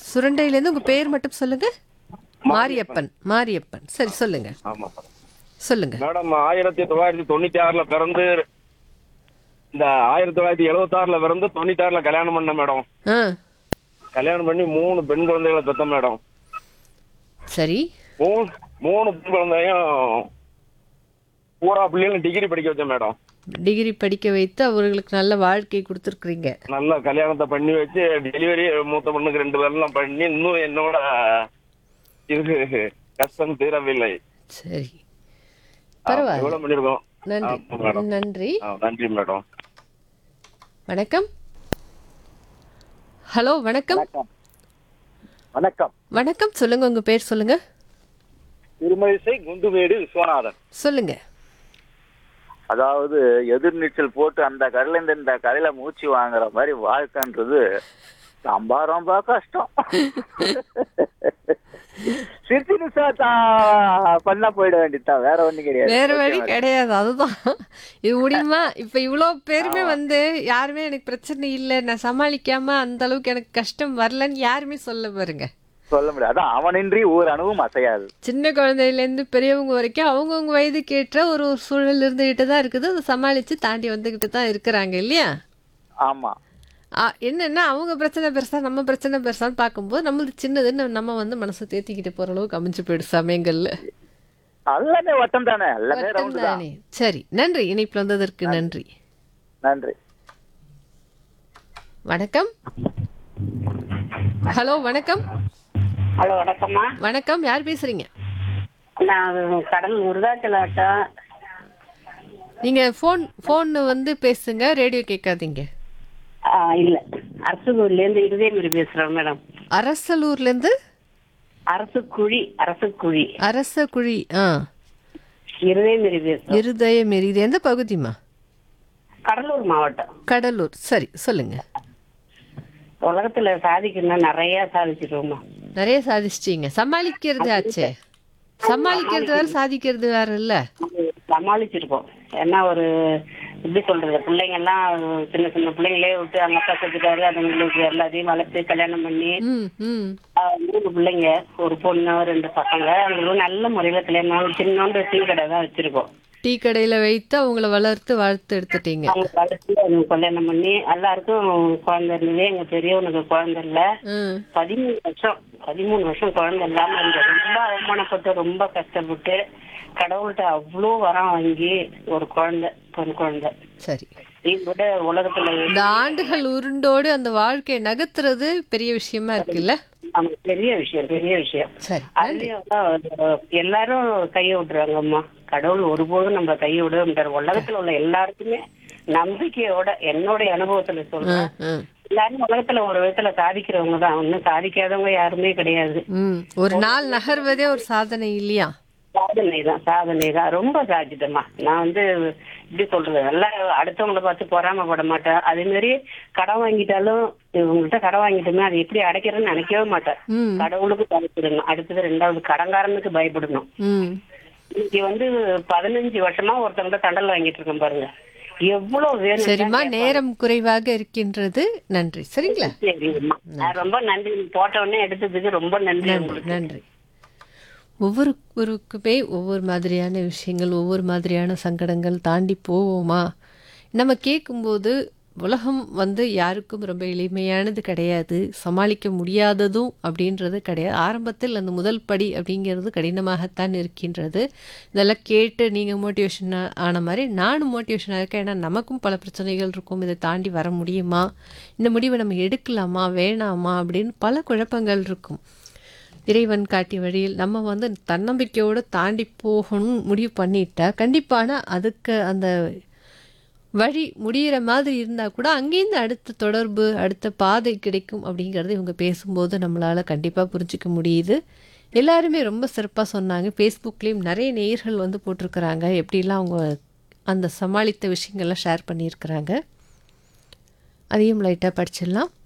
சுரண்டையிலேருந்து உங்க பேர் மட்டும் சொல்லுங்க மாரியப்பன் மாரியப்பன் சரி சொல்லுங்க ஆமா சொல்லுங்க மேடம் ஆயிரத்தி தொள்ளாயிரத்தி தொண்ணூத்தி ஆறுல பிறந்து இந்த ஆயிரத்தி தொள்ளாயிரத்தி எழுபத்தி ஆறுல பிறந்து தொண்ணூத்தி ஆறுல கல்யாணம் பண்ண மேடம் ஆ கல்யாணம் பண்ணி மூணு பெண் குழந்தைகளை பெத்த மேடம் சரி மூணு மூணு பெண் குழந்தையும் பூரா பிள்ளைங்களும் டிகிரி படிக்க வச்சேன் மேடம் டிகிரி படிக்க வைத்து அவர்களுக்கு நல்ல வாழ்க்கை கொடுத்துருக்குறீங்க நல்ல கல்யாணத்தை பண்ணி வச்சு டெலிவரி மூத்த பொண்ணுக்கு ரெண்டு பேர்லாம் பண்ணி இன்னும் என்னோட இது கஷ்டம் தீரவில்லை சரி ஆ, பரவாயில்ல இவ்வளவு பண்ணிருக்கோம் நன்றி ஆமா, மேடம். நன்றி ஆ, நன்றி மேடம் வணக்கம் ஹலோ வணக்கம் வணக்கம் வணக்கம் சொல்லுங்க உங்க பேர் சொல்லுங்க திருமழிசை குண்டுமேடு விஸ்வநாதன் சொல்லுங்க அதாவது எதிர்நீச்சல் போட்டு அந்த கரையில இருந்து இந்த கரையில மூச்சு வாங்குற மாதிரி வாழ்க்கைன்றது ரொம்ப ரொம்ப கஷ்டம் சிரிச்சு சாத்தா பண்ண போயிட வேண்டியதுதான் வேற ஒண்ணும் கிடையாது வேற வழி கிடையாது அதுதான் இது முடியுமா இப்ப இவ்வளோ பேருமே வந்து யாருமே எனக்கு பிரச்சனை இல்லை நான் சமாளிக்காம அந்த அளவுக்கு எனக்கு கஷ்டம் வரலன்னு யாருமே சொல்ல பாருங்க சொல்ல முடியாது அதான் அவனின்றி ஊர் அணுவும் அசையாது சின்ன குழந்தையிலேருந்து பெரியவங்க வரைக்கும் அவங்கவுங்க வயதுக்கு ஏற்ற ஒரு ஒரு சூழல் இருந்துகிட்டு தான் இருக்குது அதை சமாளித்து தாண்டி வந்துக்கிட்டு தான் இருக்கிறாங்க இல்லையா ஆமா ஆ, என்னன்னா அவங்க பிரச்சனை பெருசா நம்ம பிரச்சனை பெருசான்னு பார்க்கும்போது நம்மளுக்கு சின்னதுன்னு நம்ம வந்து மனசை தேத்திக்கிட்டு போற அளவுக்கு அமைஞ்சு போயிடு சமயங்கள்ல எல்லாமே வட்டம் தானே எல்லாமே வட்டம் ரவுண்டு தான் தானே. சரி நன்றி இணைப்புல வந்ததற்கு நன்றி நன்றி வணக்கம் ஹலோ வணக்கம் ஹலோ வணக்கம்மா வணக்கம் யார் பேசுறீங்க நான் கடல் முருகாச்சலாட்டம் நீங்க ஃபோன் ஃபோன் வந்து பேசுங்க ரேடியோ கேட்காதீங்க இல்ல அரசுகுழிலேருந்து இருதயமரி பேசுறேன் மேடம் அரசலூர்ல இருந்து அரசு குழி அரசு குழி அரச குழி ஆ இருதயமரி பேசுறோம் இருதய மெரி இது எந்த பகுதிமா கடலூர் மாவட்டம் கடலூர் சரி சொல்லுங்க உலகத்துல சாதிக்கணும்னா நிறைய சாதிச்சிருவோம்மா நிறைய சாதிச்சிட்டீங்க சமாளிக்கிறது ஆச்சே சமாளிக்கிறது வேற சாதிக்கிறது வேற இல்ல சமாளிச்சிருக்கோம் ஏன்னா ஒரு எப்படி சொல்றது பிள்ளைங்க எல்லாம் சின்ன சின்ன பிள்ளைங்களே விட்டு அவங்க அப்பா செத்துட்டாரு அதுங்களுக்கு எல்லாத்தையும் வளர்த்து கல்யாணம் பண்ணி ம் ம் ஆஹ் மூணு பிள்ளைங்க ஒரு பொண்ணு ரெண்டு பசங்க அவங்களும் நல்ல முறையில கல்யாணம் சின்னோண்டு டீ கடை தான் வச்சிருக்கோம் டீ கடையில வைத்து அவங்கள வளர்த்து வளர்த்து எடுத்துட்டீங்க அவங்க வளர்த்து அவங்க கல்யாணம் பண்ணி எல்லாருக்கும் குழந்தை இருந்தது எங்க பெரியவனுக்கு குழந்தை இல்ல ம் பதிமூணு வருஷம் பதிமூணு வருஷம் குழந்தை இல்லாம இருந்தது ரொம்ப அவமானப்பட்டு ரொம்ப கஷ்டப்பட்டு கடவுள்கிட்ட அவ்வளோ வரம் வாங்கி ஒரு குழந்தை பெண் குழந்தை சரி இதோட உலகத்துல இந்த ஆண்டுகள் உருண்டோடு அந்த வாழ்க்கையை நகர்த்துறது பெரிய விஷயமா இருக்குல்ல நமக்கு பெரிய விஷயம் பெரிய விஷயம் சரி அதுலயும் அஹ், எல்லாரும் கையை விட்டுறாங்க அம்மா கடவுள் ஒருபோதும் நம்ம கையை விட மாட்டாரு உலகத்துல உள்ள எல்லாருக்குமே நம்பிக்கையோட என்னுடைய அனுபவத்துல சொல்றேன் ம், ம் எல்லாரும் உலகத்துல ஒரு விதத்துல சாதிக்கிறவங்க தான் ஒன்னும் சாதிக்காதவங்க யாருமே கிடையாது ம் ஒரு நாள் நகர்வதே ஒரு சாதனை இல்லையா சாதனை தான் சாதனை தான் ரொம்ப சாதிச்சிட்டேம்மா நான் வந்து இப்படி சொல்றது எல்லாம் அடுத்தவங்கள பார்த்து பொறாமப்பட மாட்டேன் அதே மாதிரி கடன் வாங்கிட்டாலும் இவங்கள்ட்ட கடன் வாங்கிட்டோமே அதை எப்படி அடைக்கிறேன்னு நினைக்கவே மாட்டேன் ம் கடவுளுக்கு பயப்படணும் அடுத்தது ரெண்டாவது கடன்காரனுக்கு பயப்படணும் ம் இன்னைக்கு வந்து பதினஞ்சு வருஷமா ஒருத்தவங்க தண்டல் வாங்கிட்டு இருக்கேன் பாருங்க எவ்வளவு வேணும் சரிம்மா நேரம் குறைவாக இருக்கின்றது நன்றி சரிங்களா சரிங்கம்மா நான் ரொம்ப நன்றி நீங்க போட்ட உடனே எடுத்ததுக்கு ரொம்ப நன்றி நன்றி உங்களுக்கு நன்றி ஒவ்வொருவருக்குமே ஒவ்வொரு மாதிரியான விஷயங்கள் ஒவ்வொரு மாதிரியான சங்கடங்கள் தாண்டி போவோமா நம்ம கேட்கும்போது உலகம் வந்து யாருக்கும் ரொம்ப எளிமையானது கிடையாது சமாளிக்க முடியாததும் அப்படின்றது கிடையாது ஆரம்பத்தில் அந்த முதல் படி அப்படிங்கிறது கடினமாகத்தான் இருக்கின்றது இதெல்லாம் கேட்டு நீங்கள் மோட்டிவேஷன் ஆன மாதிரி நானும் மோட்டிவேஷனாக இருக்கேன் ஏன்னா நமக்கும் பல பிரச்சனைகள் இருக்கும் இதை தாண்டி வர முடியுமா இந்த முடிவை நம்ம எடுக்கலாமா வேணாமா அப்படின்னு பல குழப்பங்கள் இருக்கும் இறைவன் காட்டிய வழியில் நம்ம வந்து தன்னம்பிக்கையோடு தாண்டி போகணும் முடிவு பண்ணிட்டா கண்டிப்பான அதுக்கு அந்த வழி முடியிற மாதிரி இருந்தால் கூட அங்கேருந்து அடுத்த தொடர்பு அடுத்த பாதை கிடைக்கும் அப்படிங்கிறது இவங்க பேசும்போது நம்மளால் கண்டிப்பாக புரிஞ்சிக்க முடியுது எல்லாருமே ரொம்ப சிறப்பாக சொன்னாங்க ஃபேஸ்புக்லேயும் நிறைய நேயர்கள் வந்து போட்டிருக்கிறாங்க எப்படிலாம் அவங்க அந்த சமாளித்த விஷயங்கள்லாம் ஷேர் பண்ணியிருக்கிறாங்க அதையும் லைட்டாக படிச்சிடலாம்